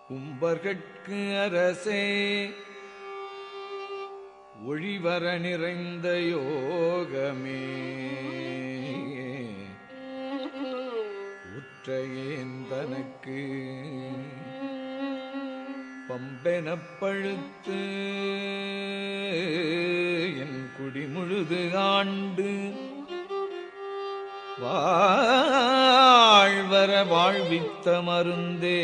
உம்பர்கட்கு அரசே ஒளிவர நிறைந்த யோகமே உற்றையேன் தனக்கு பம்பெனப் பழுத்து என் குடிமுழுது ஆண்டு வாழ்வர வாழ்வித்த மருந்தே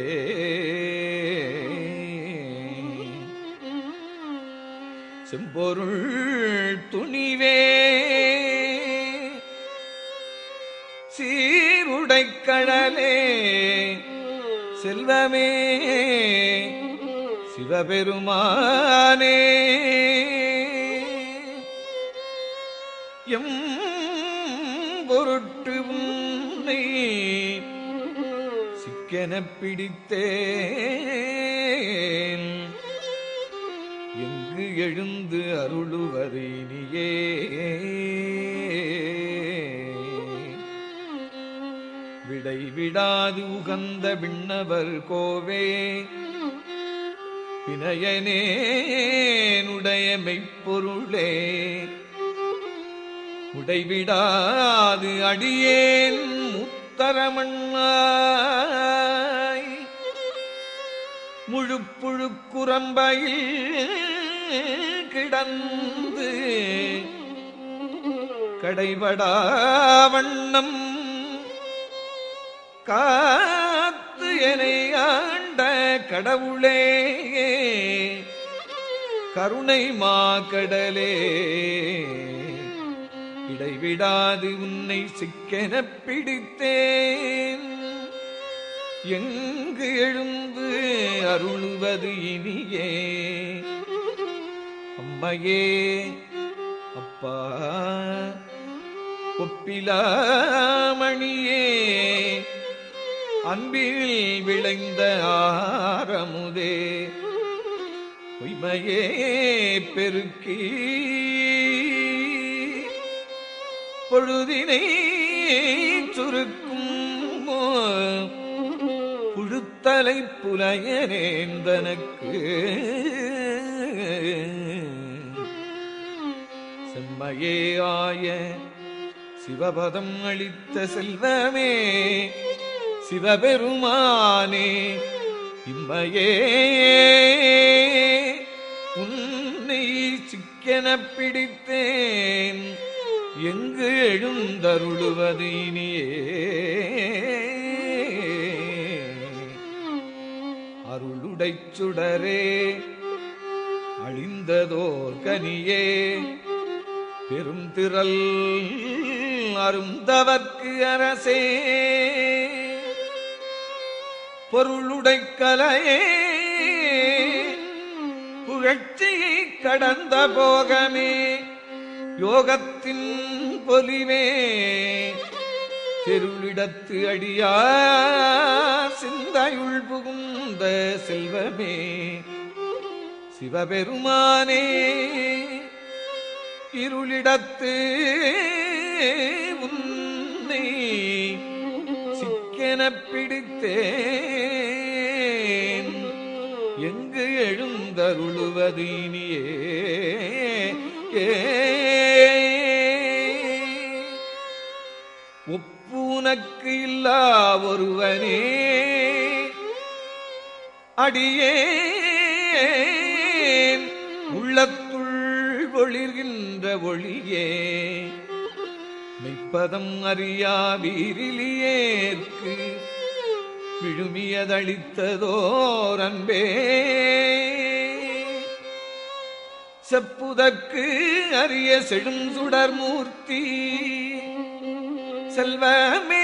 செம்பொருள் துணிவே சீருடைக்கடலே செல்வமே சிவபெருமானே எம் பொருட்டு உன்னை சிக்கெனப் பிடித்தேன் எங்கு எழுந்து அருளுவது இனியே விடை விடாது உகந்த விண்ணவர் கோவே வினயனேனுடைய மெய்ப்பொருளே உடைவிடாது அடியேன் முத்தரமண்ணாய் முழுப்புழுக்குரம்பையில் கிடந்து கடைபடா வண்ணம் காத்து எனை ஆண்ட கடவுளே கருணை மாக்கடலே இடைவிடாது உன்னை சிக்கெனப் பிடித்தேன் எங்கு எழுந்து அருளுவது இனியே அம்மையே அப்பா ஒப்பிலாமணியே அன்பில் விளைந்த ஆரமுதே பொய்மையே பெருக்கி பொழுதினை சுருக்கும் புழுத்தலை புலையனேந்தனக்கு செம்மையே ஆய சிவபதம் அளித்த செல்வமே சிவபெருமானே இம்மையே உன்னை சிக்கெனப் பிடித்தேன் எங்கு எழுந்தருளுவது இனியே அருளுடைச் சுடரே அழிந்ததோர் கனியே பெரும் திரள் அருந்தவர்க்கு அரசே பொருளுடைக் கலையே புகழ்ச்சியை கடந்த போகமே யோகத்தின் பொலிவே தெருளிடத்து அடியா சிந்தையுள் புகுந்த செல்வமே சிவபெருமானே இருளிடத்து உன்னை சிக்கெனப் பிடித்தேன் எங்கு எழுந்தருளுவது இனியே ஏ ஒப்புனக்கு இல்லா ஒருவனே அடியேன் உள்ளத்துள் ஒளிர்கின்ற ஒளியே மெய்ப்பதம் அறியா வீரிலியேற்கு விழுமியதளித்ததோர் அன்பே செப்புதற்கு அரிய செழும் சுடர் மூர்த்தி செல்வமே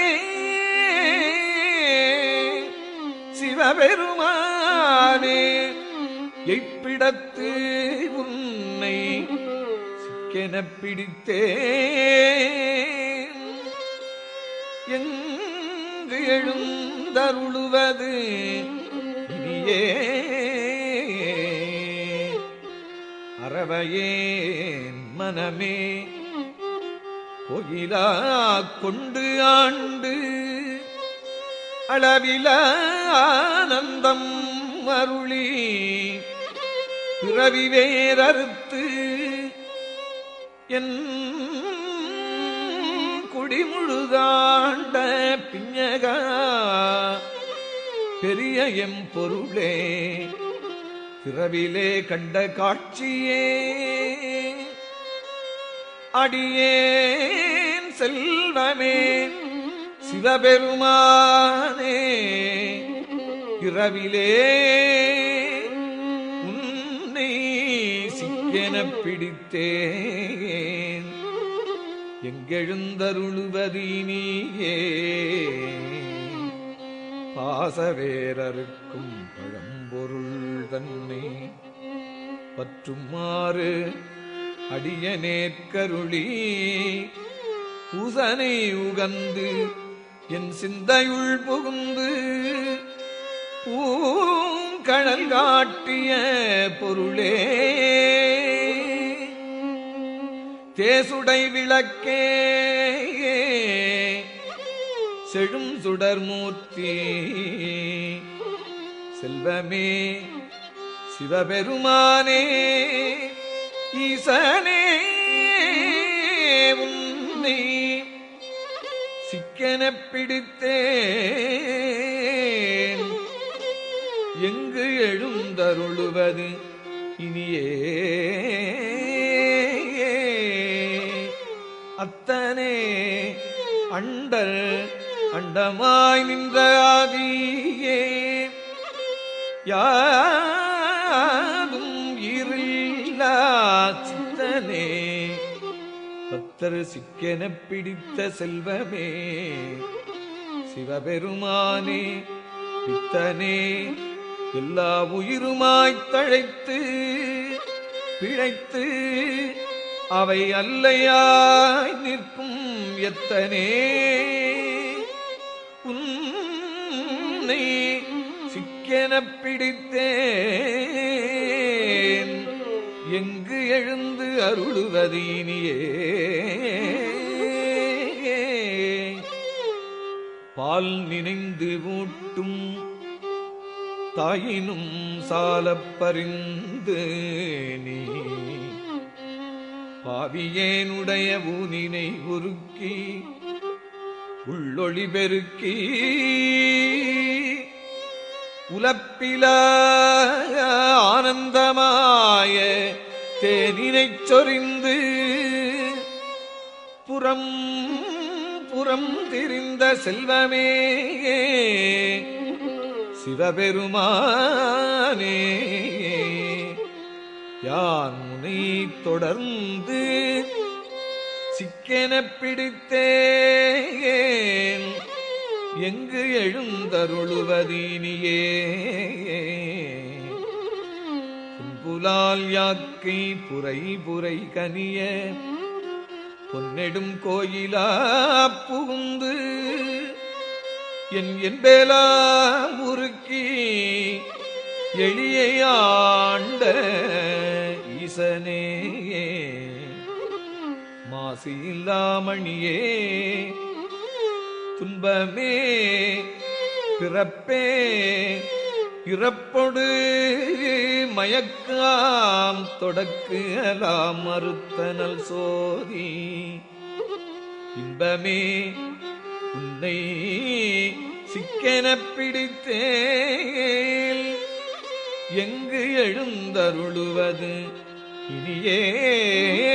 சிவபெருமானே எய்ப்பிடத்து உன்னை சிக்கெனப் பிடித்தேன் எங்கு எழுந்தருளுவது இனியே அறவையேன் மனமே கோயிலா கொண்டு ஆண்டு அளவில ஆனந்தம் அருளி பிறவி வேறறுத்து என் குடிமுழுதாண்ட பிஞகா பெரிய எம் பொருளே பிறவிலே கண்ட காட்சியே அடியேன் செல்வமே சிவபெருமானே இரவிலே உன்னை சிக்கென பிடித்தேன் எங்கெழுந்தருளுவது நீயே பாசவேரருக்கும் பழம்பொருள் தன்னை பற்றுமாறு அடியனேற்கருளி பூசனை உகந்து என் சிந்தையுள் புகுந்து பூங்கழல் காட்டிய பொருளே தேசுடை விளக்கே செழும் சுடர்மூர்த்தி செல்வமே சிவபெருமானே ஈசனே உன்னை சிக்கென பிடித்தேன் எங்கு எழுந்தருளுவது இனியே அத்தனே அண்டர் அண்டமாய் நின்ற ஆதியே யாதும் இருளா சித்தனே பத்தர் சிக்கென பிடித்த செல்வமே சிவபெருமானே பித்தனே எல்லா உயிருமாய்த் தழைத்து பிழைத்து அவை அல்லையாய் நிற்கும் எத்தனே உன்னை சிக்கென பிடித்தேன் எங்கு எழுந்து அருளுவது இனியே பால் நினைந்து ஊட்டும் தாயினும் சாலப் பரிந்து நீ பாவியேனுடைய ஊனினை உருக்கி உள்ளொளி பெருக்கி உலப்பில ஆனந்தமாய தேனினைச் சொரிந்து புறம் புறம் திரிந்த செல்வமே சிவபெருமானே யான் முனை தொடர்ந்து சிக்கென பிடித்தேன் எங்கு எழுந்தருளுவதீனியே புன்புலால் யாக்கை புரை புரை கனிய பொன்னெடும் கோயிலா புகுந்து என் என்பேலா உருக்கி எளியாண்ட ஈசனே மாசு இல்லாமணியே துன்பமே பிறப்பே இறப்பொடு மயக்காம் தொடக்கு அலாம் மறுத்தனல் சோதி இன்பமே உன்னை சிக்கென பிடித்தேல் எங்கு எழுந்தருளுவது இனியே